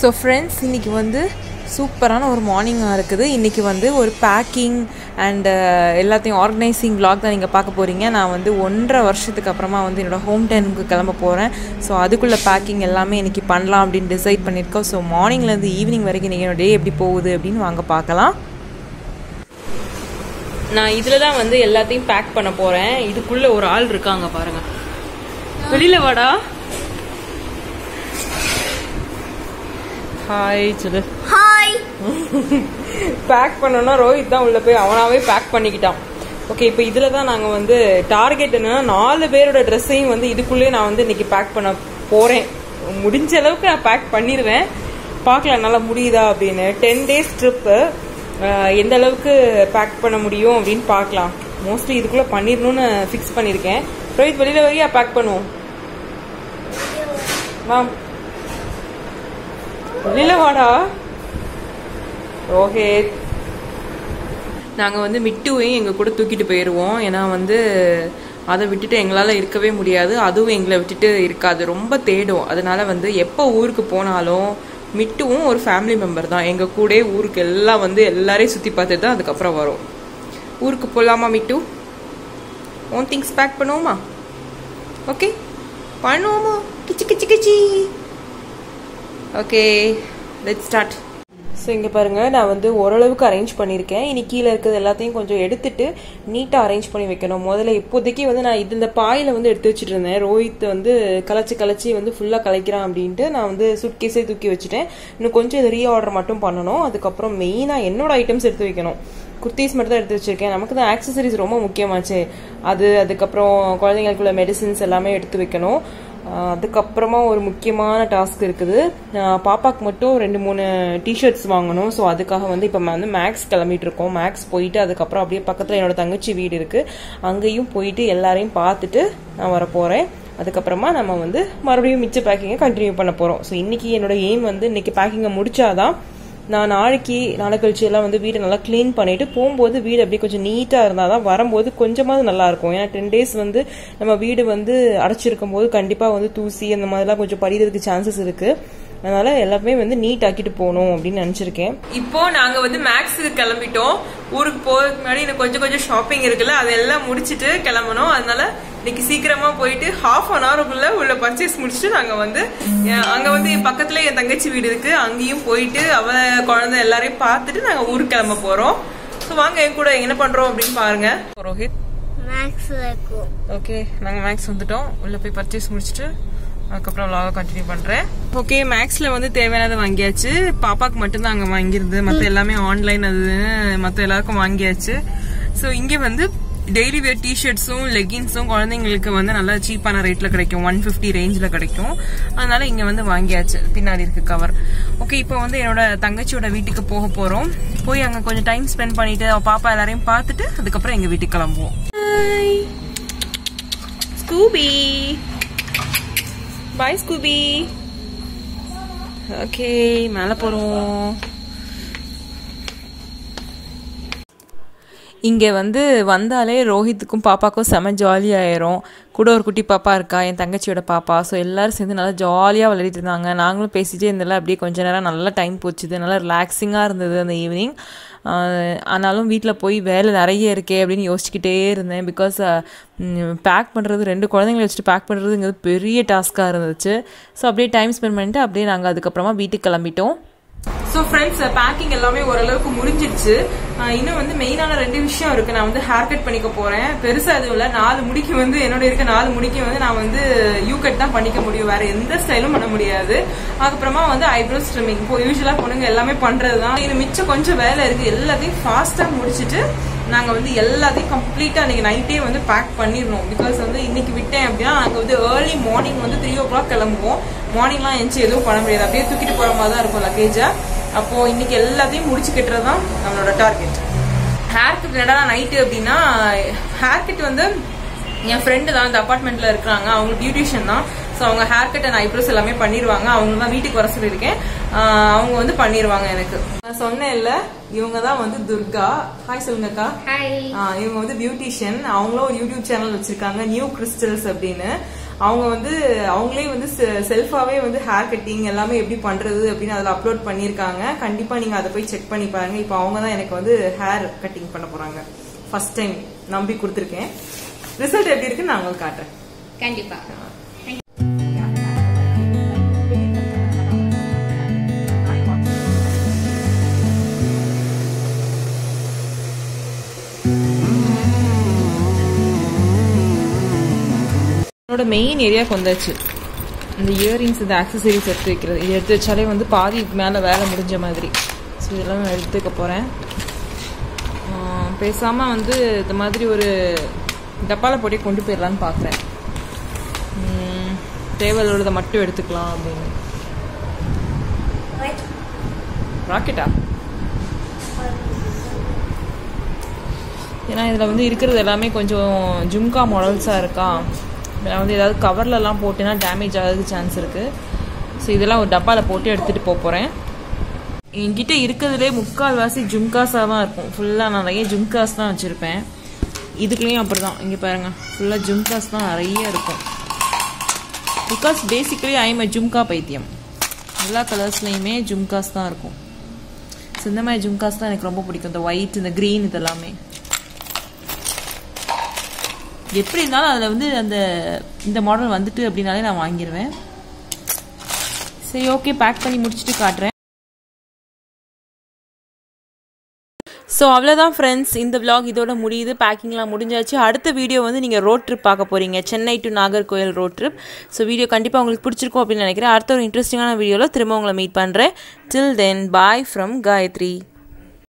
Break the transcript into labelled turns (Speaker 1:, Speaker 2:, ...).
Speaker 1: so friends இன்றைக்கி வந்து சூப்பரான ஒரு மார்னிங்காக இருக்குது இன்றைக்கி வந்து ஒரு பேக்கிங் அண்டு எல்லாத்தையும் ஆர்கனைசிங் vlog தான் நீங்கள் பார்க்க போகிறீங்க நான் வந்து ஒன்றரை வருஷத்துக்கு அப்புறமா வந்து என்னோடய ஹோம் டவுனுக்கு கிளம்ப போகிறேன் ஸோ அதுக்குள்ளே பேக்கிங் எல்லாமே இன்றைக்கி பண்ணலாம் அப்படின்னு டிசைட் பண்ணியிருக்கோம் ஸோ மார்னிங்லேருந்து ஈவினிங் வரைக்கும் இன்றைக்கி என்னோட டே எப்படி போகுது அப்படின்னு வாங்க பார்க்கலாம் நான் இதில் தான் வந்து எல்லாத்தையும் பேக் பண்ண போகிறேன் இதுக்குள்ளே ஒரு ஆள் இருக்காங்க பாருங்க வெளியில் வாடா ஹாய் சொல்லு
Speaker 2: ஹாய்
Speaker 1: பேக் பண்ணோன்னா ரோஹித் தான் உள்ள போய் அவனாவே பேக் பண்ணிக்கிட்டான் ஓகே இப்போ இதில் தான் நாங்கள் வந்து டார்கெட் என்னன்னா நாலு பேரோட ட்ரெஸ்ஸையும் வந்து இதுக்குள்ளேயே நான் வந்து இன்னைக்கு பேக் பண்ண போகிறேன் முடிஞ்ச அளவுக்கு நான் பேக் பண்ணிடுவேன் பார்க்கலாம் நல்லா முடியுதா அப்படின்னு டென் டேஸ் ட்ரிப்பு எந்த அளவுக்கு பேக் பண்ண முடியும் அப்படின்னு பார்க்கலாம் மோஸ்ட்லி இதுக்குள்ளே பண்ணிடணும்னு ஃபிக்ஸ் பண்ணியிருக்கேன் ரோஹித் வெளியில் வரையா பேக் பண்ணுவோம் வா வெளியில வாடா ரோஹித் நாங்கள் வந்து மிட்டுவையும் எங்கள் கூட தூக்கிட்டு போயிடுவோம் ஏன்னா வந்து அதை விட்டுட்டு எங்களால் இருக்கவே முடியாது அதுவும் எங்களை விட்டுட்டு இருக்காது ரொம்ப தேடும் அதனால வந்து எப்போ ஊருக்கு போனாலும் மிட்டுவும் ஒரு ஃபேமிலி மெம்பர் தான் எங்கள் கூடயே ஊருக்கு எல்லாம் வந்து எல்லாரையும் சுற்றி பார்த்துட்டு தான் அதுக்கப்புறம் வரும் ஊருக்கு போகலாமா மிட்டு ஓன் திங்ஸ் பேக் பண்ணுவோமா ஓகே பண்ணுவோமா கிச்சி கிச்சி கிச்சி ஓகே லெட் ஸ்டார்ட் ஸோ இங்கே பாருங்கள் நான் வந்து ஓரளவுக்கு அரேஞ்ச் பண்ணியிருக்கேன் இனி கீழே இருக்கிறது எல்லாத்தையும் கொஞ்சம் எடுத்துட்டு நீட்டாக அரேஞ்ச் பண்ணி வைக்கணும் முதல்ல இப்போதைக்கு வந்து நான் இது இந்த பாயில் வந்து எடுத்து வச்சுட்டு இருந்தேன் ரோஹித் வந்து கலைச்சி கலைச்சி வந்து ஃபுல்லாக கலைக்கிறான் அப்படின்ட்டு நான் வந்து சுட்கேஸே தூக்கி வச்சுட்டேன் இன்னும் கொஞ்சம் இது ரீஆர்டர் மட்டும் பண்ணணும் அதுக்கப்புறம் மெயினாக என்னோட ஐட்டம்ஸ் எடுத்து வைக்கணும் குர்த்திஸ் மட்டும் தான் எடுத்து வச்சிருக்கேன் நமக்கு தான் ஆக்சசரிஸ் ரொம்ப முக்கியமாச்சு அது அதுக்கப்புறம் குழந்தைங்களுக்குள்ள மெடிசின்ஸ் எல்லாமே எடுத்து வைக்கணும் ஆஹ் அதுக்கப்புறமா ஒரு முக்கியமான டாஸ்க் இருக்குது ஆஹ் பாப்பாக்கு மட்டும் ரெண்டு மூணு டிஷர்ட்ஸ் வாங்கணும் ஸோ அதுக்காக வந்து இப்போ வந்து மேக்ஸ் கிளம்பிட்டு இருக்கோம் மேக்ஸ் போயிட்டு அதுக்கப்புறம் அப்படியே பக்கத்தில் என்னோட தங்கச்சி வீடு இருக்கு அங்கேயும் போயிட்டு எல்லாரையும் பார்த்துட்டு நான் வர போறேன் அதுக்கப்புறமா நம்ம வந்து மறுபடியும் மிச்ச பேக்கிங்கை கண்டினியூ பண்ண போறோம் ஸோ இன்னைக்கு என்னோட எய்ம் வந்து இன்னைக்கு பேக்கிங்கை முடிச்சாதான் நான் நாளைக்கு நாளை கழிச்சு எல்லாம் வந்து வீடை நல்லா க்ளீன் பண்ணிட்டு போகும்போது வீடு அப்படியே கொஞ்சம் நீட்டாக இருந்தால் தான் வரும்போது கொஞ்சமாவது நல்லா இருக்கும் ஏன்னா டென் டேஸ் வந்து நம்ம வீடு வந்து அடைச்சிருக்கும் போது கண்டிப்பாக வந்து தூசி அந்த மாதிரிலாம் கொஞ்சம் படிக்கிறதுக்கு சான்சஸ் இருக்கு அதனால எல்லாமே வந்து நீட் ஆக்கிட்டு போகணும் அப்படின்னு நினைச்சிருக்கேன் இப்போ நாங்க வந்து மேக்ஸுக்கு கிளம்பிட்டோம் ஊருக்கு போறதுக்கு முன்னாடி இன்னும் கொஞ்சம் கொஞ்சம் ஷாப்பிங் இருக்குல்ல அதெல்லாம் முடிச்சிட்டு கிளம்பணும் அதனால இன்னைக்கு சீக்கிரமா போயிட்டு ஹாஃப் அன் ஹவருக்குள்ள உள்ள பர்ச்சேஸ் முடிச்சுட்டு நாங்க வந்து அஹ், அங்க வந்து என் பக்கத்துல என் தங்கச்சி வீடு இருக்கு அங்கேயும் போயிட்டு அவ குழந்தை எல்லாரையும் பார்த்துட்டு நாங்க ஊருக்கு கிளம்ப போறோம் ஸோ வாங்க என் கூட என்ன பண்றோம் அப்படின்னு பாருங்க ரோஹித்
Speaker 2: மேக்ஸ் இருக்கும்
Speaker 1: ஓகே நாங்கள் மேக்ஸ் வந்துட்டோம் உள்ளே போய் பர்ச்சேஸ் முடிச்சுட்டு அதுக்கப்புறம் vlog கண்டினியூ பண்ணுறேன் ஓகே மேக்ஸில் வந்து தேவையானதை வாங்கியாச்சு பாப்பாக்கு மட்டும்தான் அங்கே வாங்கியிருந்தது மற்ற எல்லாமே ஆன்லைன் அது மற்ற எல்லாருக்கும் வாங்கியாச்சு ஸோ இங்கே வந்து டெய்லி வேர் டிஷர்ட்ஸும் லெகின்ஸும் குழந்தைங்களுக்கு வந்து நல்லா சீப்பான ரேட்டில் கிடைக்கும் ஒன் ஃபிஃப்டி ரேஞ்சில் கிடைக்கும் அதனால இங்கே வந்து வாங்கியாச்சு பின்னாடி இருக்கு கவர் ஓகே இப்போ வந்து என்னோட தங்கச்சியோட வீட்டுக்கு போக போகிறோம் போய் அங்கே கொஞ்சம் டைம் ஸ்பெண்ட் பண்ணிட்டு அவ பாப்பா எல்லாரையும் பார்த்துட்டு அதுக்கப்புறம் எங்கள் வீட்டுக்கு கிளம்புவோம் ஸ்கூபி பாய் ஸ்கூபி ஓகே மேலே போகிறோம் இங்கே வந்து வந்தாலே ரோஹித்துக்கும் பாப்பாக்கும் செம ஜாலியாயிரும் கூட ஒரு குட்டி பாப்பா இருக்கா என் தங்கச்சியோட பாப்பா ஸோ எல்லாரும் சேர்ந்து நல்லா ஜாலியாக விளையாடிட்டு இருந்தாங்க நாங்களும் பேசிட்டே இருந்தால அப்படியே கொஞ்ச நேரம் நல்லா டைம் போச்சுது நல்லா ரிலாக்ஸிங்காக இருந்தது அந்த ஈவினிங் ஆனாலும் வீட்டில் போய் வேலை நிறைய இருக்கே அப்படின்னு யோசிச்சுக்கிட்டே இருந்தேன் பிகாஸ் பேக் பண்ணுறது ரெண்டு குழந்தைங்களை வச்சுட்டு பேக் பண்ணுறதுங்கிறது பெரிய டாஸ்க்காக இருந்துச்சு ஸோ அப்படியே டைம் ஸ்பெண்ட் பண்ணிட்டு அப்படியே நாங்கள் அதுக்கப்புறமா வீட்டுக்கு கிளம்பிட்டோம் ஸோ ஃப்ரெண்ட்ஸ் பேக்கிங் எல்லாமே ஓரளவுக்கு முடிஞ்சிருச்சு ஆஹ் இன்னும் வந்து மெயினான ரெண்டு விஷயம் இருக்கு நான் வந்து ஹேர் கட் பண்ணிக்க போறேன் பெருசா எதுவும் இல்லை நாலு முடிக்கு வந்து என்னோட இருக்க நாலு முடிக்கு வந்து நான் வந்து யூ கட் தான் பண்ணிக்க முடியும் வேற எந்த ஸ்டைலும் பண்ண முடியாது அதுக்கப்புறமா வந்து ஐப்ரோஸ் ட்ரிமிங் இப்போ யூஸ்வலா பொண்ணுங்க எல்லாமே பண்றது தான் இது மிச்சம் கொஞ்சம் வேலை இருக்கு எல்லாத்தையும் ஃபாஸ்டா முடிச்சிட்டு நாங்க வந்து எல்லாத்தையும் கம்ப்ளீட்டா அன்னைக்கு நைட்டே வந்து பேக் பண்ணிடணும் பிகாஸ் வந்து இன்னைக்கு விட்டேன் அப்படின்னா நாங்க வந்து ஏர்லி மார்னிங் வந்து த்ரீ ஓ கிளாக் கிளம்புவோம் மார்னிங்லாம் எந்திச்சு எதுவும் பண்ண முடியாது அப்படியே தூக்கிட்டு போற மாதிரி தான் இருக்கும் லக்கேஜை அப்போ இன்னைக்கு எல்லாத்தையும் முடிச்சு கட்டுறது தான் நம்மளோட டார்கெட் ஹேர் கட் என்னடா நைட்டு அப்படின்னா ஹேர் கட் வந்து என் ஃப்ரெண்டு தான் இந்த அப்பார்ட்மெண்ட்ல இருக்கிறாங்க அவங்க பியூட்டிஷியன் தான் ஸோ அவங்க ஹேர் கட் அண்ட் ஐப்ரோஸ் எல்லாமே பண்ணிடுவாங்க அவங்க தான் வீட்டுக்கு வர சொல்லியிருக்கேன் ஆஹ் அவங்க வந்து பண்ணிடுவாங்க எனக்கு நான் சொன்னேன் இல்ல இவங்க தான் வந்து துர்கா ஹாய் சொல்லுங்கக்கா
Speaker 2: ஹாய்
Speaker 1: ஆஹ் இவங்க வந்து பியூட்டிஷியன் அவங்களும் ஒரு யூடியூப் சேனல் வச்சிருக்காங்க நியூ கிறிஸ்டல்ஸ் அப்படின்னு அவங்க வந்து அவங்களே வந்து செல்ஃபாவே வந்து ஹேர் கட்டிங் எல்லாமே எப்படி பண்றது அப்படின்னு அதில் அப்லோட் பண்ணியிருக்காங்க கண்டிப்பா நீங்க அதை போய் செக் பண்ணி பாருங்க இப்போ அவங்க தான் எனக்கு வந்து ஹேர் கட்டிங் பண்ண போறாங்க ஃபர்ஸ்ட் டைம் நம்பி கொடுத்துருக்கேன் ரிசல்ட் எப்படி இருக்குன்னு நான் உங்களுக்கு காட்டுறேன்
Speaker 3: கண்டிப்பா
Speaker 1: என்னோட மெயின் ஏரியாவுக்கு வந்தாச்சு இந்த இயரிங்ஸ் இந்த ஆக்சசரிஸ் எடுத்து வைக்கிறது இது எடுத்து வச்சாலே வந்து பாதி மேலே வேலை முடிஞ்ச மாதிரி ஸோ இதெல்லாம் நான் எடுத்துக்க போகிறேன் பேசாமல் வந்து இந்த மாதிரி ஒரு டப்பாவில் போட்டே கொண்டு போயிடலான்னு பார்க்குறேன் தேவையுள்ளதை மட்டும் எடுத்துக்கலாம் அப்படின்னு ராக்கெட்டா ஏன்னா இதில் வந்து இருக்கிறது எல்லாமே கொஞ்சம் ஜும்கா மாடல்ஸாக இருக்கா நான் வந்து ஏதாவது கவர்லலாம் போட்டேன்னா டேமேஜ் ஆகிறதுக்கு சான்ஸ் இருக்குது ஸோ இதெல்லாம் ஒரு டப்பாவில் போட்டு எடுத்துகிட்டு போக போகிறேன் என்கிட்ட இருக்கிறதுலே முக்கால்வாசி ஜும்காஸாக தான் இருக்கும் ஃபுல்லாக நான் நிறைய ஜும்காஸ் தான் வச்சுருப்பேன் இதுக்குள்ளேயும் அப்படி தான் இங்கே பாருங்கள் ஃபுல்லாக ஜும்காஸ் தான் நிறைய இருக்கும் because basically I'm a jhumka பைத்தியம் எல்லா கலர்ஸ்லையுமே ஜும்காஸ் தான் இருக்கும் ஸோ இந்த மாதிரி ஜும்காஸ் தான் எனக்கு ரொம்ப பிடிக்கும் இந்த ஒயிட் இந்த க்ரீன் இதெல்லாமே எப்படி இருந்தாலும் அதில் வந்து அந்த இந்த மாடல் வந்துட்டு அப்படின்னாலே நான் வாங்கிடுவேன் சரி ஓகே பேக் பண்ணி முடிச்சுட்டு காட்டுறேன் ஸோ அவ்வளோதான் ஃப்ரெண்ட்ஸ் இந்த vlog இதோட முடியுது பேக்கிங்லாம் முடிஞ்சாச்சு அடுத்த வீடியோ வந்து நீங்கள் ரோட் ட்ரிப் பார்க்க போகிறீங்க Chennai to Nagercoil road trip so video கண்டிப்பாக உங்களுக்கு பிடிச்சிருக்கும் அப்படின்னு நினைக்கிறேன் அடுத்த ஒரு இன்ட்ரெஸ்டிங்கான வீடியோவில் திரும்ப உங்களை மீட் பண்ணுறேன் டில் தென் பாய் ஃப்ரம் காயத்ரி